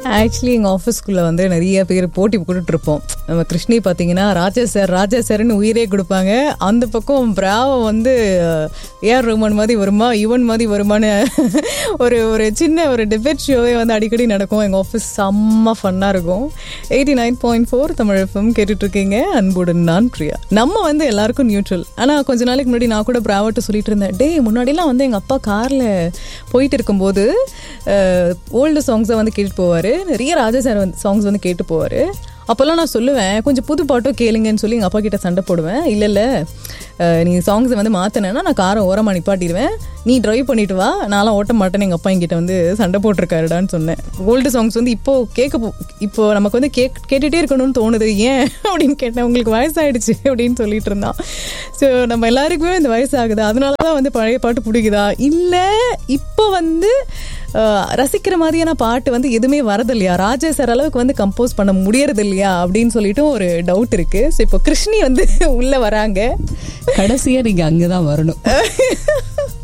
actually எங்கள் ஆஃபீஸ்க்குள்ளே வந்து நிறைய பேர் போட்டி போட்டுட்டு இருப்போம் நம்ம கிருஷ்ணி பார்த்தீங்கன்னா ராஜா சார் ராஜா சார்னு உயிரே கொடுப்பாங்க அந்த பக்கம் பிராவோ வந்து ஏஆர் ரஹ்மான் மாதிரி வருமா யுவன் மாதிரி வருமான்னு ஒரு ஒரு சின்ன ஒரு டிபேட் ஷோவே வந்து அடிக்கடி நடக்கும் எங்கள் ஆஃபீஸ் செம்ம ஃபன்னாக இருக்கும் eighty nine point four Tamil FM கேட்டுட்ருக்கீங்க அன்புடன் நான் பிரியா நம்ம வந்து எல்லாருக்கும் நியூட்ரல் ஆனால் கொஞ்ச நாளைக்கு முன்னாடி நான் கூட பிராவட்டு சொல்லிட்டு இருந்தேன் டே முன்னாடிலாம் வந்து எங்கள் அப்பா காரில் போயிட்டு இருக்கும்போது ஓல்டு சாங்ஸை வந்து கேட்டுட்டு போவார் நிறைய ராஜா சார் வந்து சாங்ஸ் வந்து கேட்டு போவார் அப்போல்லாம் நான் சொல்லுவேன் கொஞ்சம் புது பாட்டும் கேளுங்கன்னு சொல்லி எங்கள் அப்பா கிட்ட சண்டை போடுவேன் இல்லை இல்லை நீ சாங்ஸை வந்து மாற்றினேன்னா நான் காரை ஓரமாக நிப்பாட்டிடுவேன் நீ ட்ரைவ் பண்ணிட்டு வா நான்லாம் ஓட்ட மாட்டேன்னு எங்கள் அப்பா என்கிட்ட வந்து சண்டை போட்டிருக்காருடான்னு சொன்னேன் ஓல்டு சாங்ஸ் வந்து இப்போ கேட்க போ இப்போ நமக்கு வந்து கேக் கேட்டுகிட்டே இருக்கணும்னு தோணுது ஏன் அப்படின்னு கேட்டேன் உங்களுக்கு வயசாயிடுச்சு அப்படின்னு சொல்லிட்டு இருந்தான் ஸோ நம்ம எல்லாருக்குமே இந்த வயசாகுது அதனால தான் வந்து பழைய பாட்டு பிடிக்குதா இல்லை இப்போ வந்து அஹ், ரசிக்கிற மாதிரியான பாட்டு வந்து எதுவுமே வரது இல்லையா ராஜா சார் அளவுக்கு வந்து கம்போஸ் பண்ண முடியறது இல்லையா அப்படின்னு சொல்லிட்டு ஒரு டவுட் இருக்கு ஸோ இப்போ கிருஷ்ணி வந்து உள்ள வராங்க கடைசியா நீங்க அங்கதான் வரணும்